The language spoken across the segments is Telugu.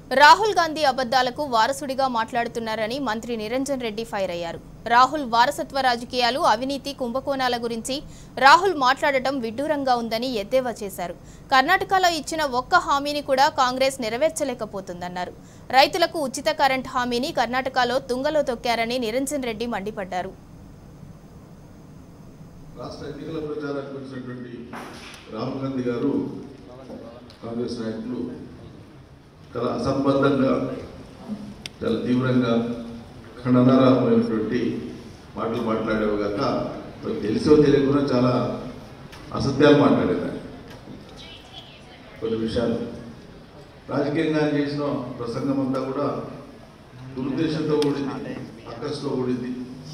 రాహుల్ గాంధీ అబద్ధాలకు వారసుడిగా మాట్లాడుతున్నారని మంత్రి నిరంజన్ రెడ్డి ఫైర్ అయ్యారు రాహుల్ వారసత్వ రాజకీయాలు అవినీతి కుంభకోణాల గురించి రాహుల్ మాట్లాడటం విడ్డూరంగా ఉందని ఎద్దేవా చేశారు కర్ణాటకలో ఇచ్చిన ఒక్క హామీని కూడా కాంగ్రెస్ నెరవేర్చలేకపోతుందన్నారు రైతులకు ఉచిత కరెంట్ హామీని కర్ణాటకలో తుంగలో తొక్కారని నిరంజన్ రెడ్డి మండిపడ్డారు రాష్ట్ర ఎన్నికల ప్రచారానికి వచ్చినటువంటి రాహుల్ గాంధీ గారు కాంగ్రెస్ నాయకులు చాలా అసంబద్ధంగా చాలా తీవ్రంగా ఖండనారమైనటువంటి మాటలు మాట్లాడేవి కాక వాళ్ళకి తెలిసో తెలియకుండా చాలా అసత్యాలు మాట్లాడేదాన్ని కొన్ని విషయాలు రాజకీయంగా ఆయన చేసిన ప్రసంగం అంతా కూడా దురుద్దేశంతో కూడింది అక్కస్తో కూడింది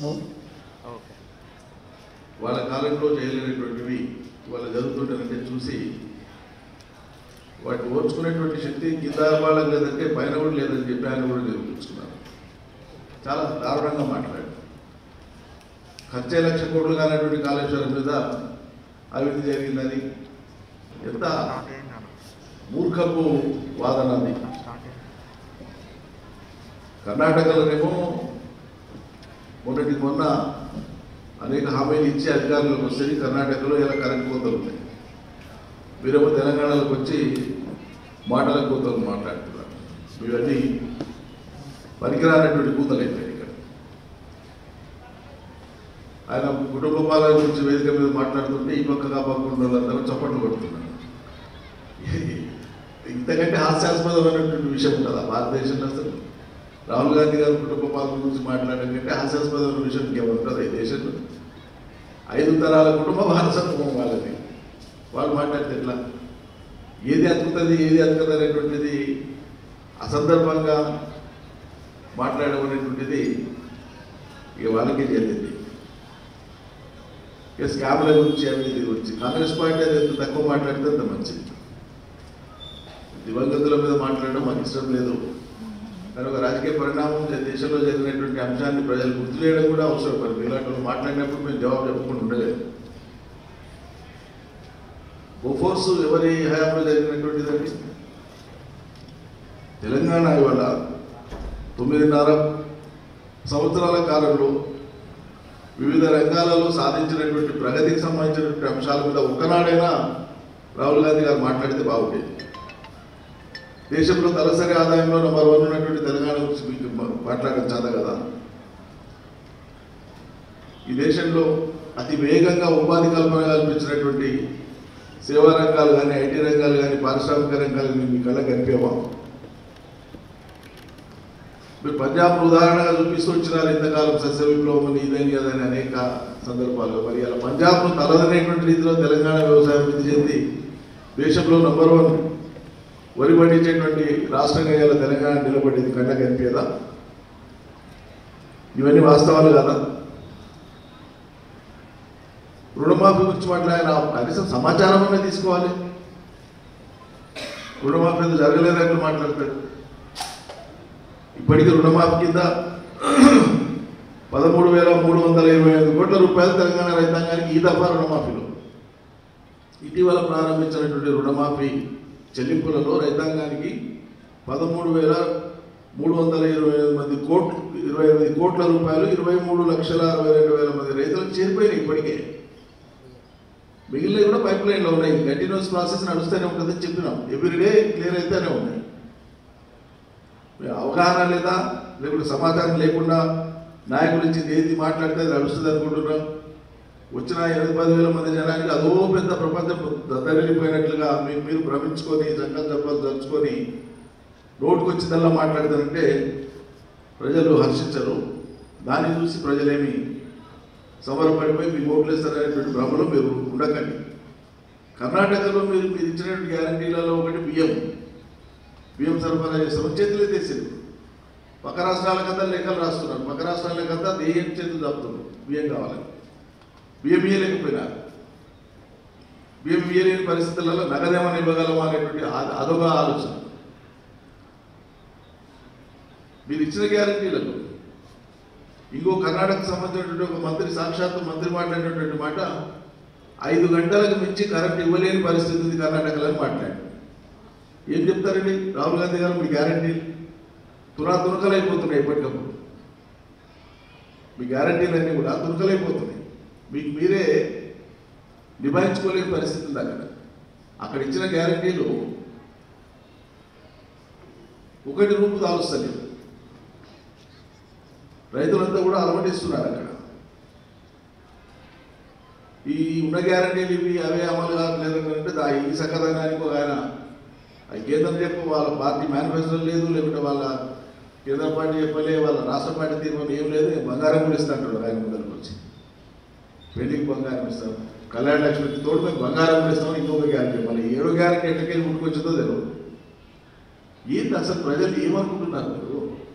వాళ్ళ కాలంలో చేయలేనటువంటివి వాళ్ళ జరుగుతుంటారంటే చూసి వాటిని ఓర్చుకునేటువంటి శక్తి కింద వాళ్ళకి లేదంటే పైన కూడా లేదని చెప్పి ఆయన కూడా నిరూపించుకున్నారు చాలా దారుణంగా మాట్లాడారు ఖర్చే లక్ష కోట్లు కానటువంటి కాళేశ్వరం మీద అవినీతి జరిగిందని ఎంత మూర్ఖపు వాదన అది కర్ణాటకలోనేమో మొన్నటి మొన్న అనేక హామీలు ఇచ్చి అధికారులకు వస్తే కర్ణాటకలో ఇలా కరెంట్ కోతలు ఉన్నాయి వీరేమో తెలంగాణలోకి వచ్చి మాటల కూతలు మాట్లాడుతున్నారు ఇవన్నీ పనికిరానటువంటి కూతలు అయిపోయాయి ఇక్కడ ఆయన కుటుంబ పాలన గురించి వేదిక మీద మాట్లాడుతుంటే ఈ పక్కగా పక్కన వాళ్ళందరూ చప్పట్లు కొడుతున్నారు ఇంతకంటే హాస్యాస్పదమైనటువంటి విషయం కదా భారతదేశంలో అసలు రాహుల్ గాంధీ గారు కుటుంబ పాలన గురించి మాట్లాడడం కంటే హాస్యాస్పదమైన విషయం ఇంకేముంటుంది ఈ దేశంలో ఐదు తరాల కుటుంబ వారసత్వం వాళ్ళది వాళ్ళు మాట్లాడితే ఎట్లా ఏది అతుకుతుంది ఏది అతుకుతుంది అనేటువంటిది అసందర్భంగా మాట్లాడడం అనేటువంటిది ఇక వాళ్ళకే చెందింది ఇక స్కామ్ల గురించి అవినీతి గురించి కాంగ్రెస్ పార్టీ అది ఎంత తక్కువ మాట్లాడితే అంత మంచిది దివంగతుల మీద మాట్లాడడం మాకు ఇష్టం లేదు కానీ ఒక రాజకీయ పరిణామం జ- దేశంలో జరిగినటువంటి అంశాన్ని ప్రజలు గుర్తు చేయడం కూడా అవసరం మరి మీలాంటి వాళ్ళు మాట్లాడినప్పుడు మేము జవాబు చెప్పకుండా ఉండలేదు బోఫోర్స్ ఎవరి హయాంలో జరిగినటువంటిదండి తెలంగాణ ఇవాళ తొమ్మిదిన్నర సంవత్సరాల కాలంలో వివిధ రంగాలలో సాధించినటువంటి ప్రగతికి సంబంధించినటువంటి అంశాల మీద ఒక్కనాడైనా రాహుల్ గాంధీ గారు మాట్లాడితే బాగుండేది దేశంలో తలసరి ఆదాయంలో నెంబర్ వన్ ఉన్నటువంటి తెలంగాణ గురించి మీకు మా- మాట్లాడడం చాద కదా ఈ దేశంలో అతి వేగంగా ఉపాధి కల్పన కల్పించినటువంటి సేవా రంగాలు కానీ ఐటీ రంగాలు కానీ పారిశ్రామిక రంగాలు కానీ మీ కళ్ళ కనిపించవా మీరు పంజాబ్ ఉదాహరణగా చూపిస్తూ వచ్చినారు ఇంతకాలం సస్య విప్లవం అని ఇదని అదని అనేక సందర్భాల్లో మరి అలా పంజాబ్ను తలదనేటువంటి రీతిలో తెలంగాణ వ్యవసాయం వృద్ధి చెంది దేశంలో నంబర్ వన్ వరి పండించేటువంటి రాష్ట్రంగా ఇలా తెలంగాణ నిలబడింది కళ్ళ కనిపించదా ఇవన్నీ వాస్తవాలు కదా రుణమాఫీ గురించి మాట్లాడిన కనీసం సమాచారం అనే తీసుకోవాలి రుణమాఫీ ఎందుకు జరగలేదంటూ మాట్లాడతాడు ఇప్పటికీ రుణమాఫీ కింద పదమూడు వేల మూడు వందల ఇరవై ఐదు కోట్ల రూపాయలు తెలంగాణ రైతాంగానికి ఈ దఫా రుణమాఫీలో ఇటీవల ప్రారంభించినటువంటి రుణమాఫీ చెల్లింపులలో రైతాంగానికి పదమూడు వేల మూడు వందల ఇరవై ఐదు మంది కోట్లు ఇరవై ఎనిమిది కోట్ల రూపాయలు ఇరవై మూడు లక్షల అరవై రెండు వేల మంది రైతులకు చేరిపోయినాయి ఇప్పటికే మిగిలినవి కూడా పైప్ లైన్లో ఉన్నాయి కంటిన్యూస్ ప్రాసెస్ నడుస్తూనే ఉంటుందని చెప్పినాం ఎవ్రీడే క్లియర్ అయితేనే ఉన్నాయి మీ అవగాహన లేదా లేకుంటే సమాచారం లేకుండా నాయకుల నుంచి ఏది మాట్లాడితే అది నడుస్తుంది అనుకుంటున్నాం వచ్చిన ఎనిమిది పది వేల మంది జనానికి అదో పెద్ద ప్రపంచం దద్దరిల్లిపోయినట్లుగా మీరు మీరు భ్రమించుకొని సంకల్ప జపాలు తలుచుకొని నోటుకు వచ్చిందల్లా మాట్లాడతారంటే ప్రజలు హర్షించరు దాన్ని చూసి ప్రజలేమి సమరపడిపోయి మీకు ఓట్లేస్తారనేటువంటి భ్రమలో మీరు ఉండకండి కర్ణాటకలో మీరు మీరు ఇచ్చినటువంటి గ్యారంటీలలో ఒకటి బియ్యం బియ్యం సరఫరా చేస్తాం చేతులు తెచ్చింది పక్క రాష్ట్రాలకంతా లెక్కలు రాస్తున్నారు పక్క రాష్ట్రాలకంతా దేయం చేతులు తప్పుతున్నారు బియ్యం కావాలని బియ్యం ఇయ్యలేకపోయినారు బియ్యం ఇయ్యలేని పరిస్థితులలో నగదేమని ఇవ్వగలమా అనేటువంటి అద- అదొక ఆలోచన మీరు ఇచ్చిన గ్యారంటీలకు ఇంకో కర్ణాటకకు సంబంధించినటువంటి ఒక మంత్రి సాక్షాత్తు మంత్రి మాట్లాడినటువంటి మాట ఐదు గంటలకు మించి కరెంట్ ఇవ్వలేని పరిస్థితి ఉంది కర్ణాటకలో అని మాట్లాడారు ఏం చెప్తారండి రాహుల్ గాంధీ గారు మీ గ్యారంటీ తురా తునకలైపోతున్నాయి ఎప్పటికప్పుడు మీ గ్యారంటీలన్నీ కూడా తునకలైపోతున్నాయి మీకు మీరే నిభాయించుకోలేని పరిస్థితి ఉంది అక్కడ అక్కడ ఇచ్చిన గ్యారంటీలు ఒకటి రూపు దాలుస్తలేదు రైతులంతా కూడా అలమటిస్తున్నారు అక్కడ ఈ ఉన్న గ్యారంటీలు ఇవి అవే అమలు కావట్లేదు అంటే దా ఈ సకదానానికి ఒక ఆయన ఆ కేంద్రం చెప్పు వాళ్ళ పార్టీ మేనిఫెస్టో లేదు లేకుంటే వాళ్ళ కేంద్ర పార్టీ చెప్పలే వాళ్ళ రాష్ట్ర పార్టీ తీర్మానం ఏం లేదు బంగారం కూడా ఇస్తాంటాడు ఆయన ముందరకు వచ్చి పెళ్లికి బంగారం ఇస్తాం కళ్యాణ లక్ష్మికి తోడు మేము బంగారం కూడా ఇస్తాం ఇంకొక గ్యారంటీ మళ్ళీ ఏడో గ్యారంటీ ఎట్లకెళ్ళి ముందుకొచ్చిందో తెలియదు ఏంటి అసలు ప్రజలు ఏమనుకుంటున్నారు మీరు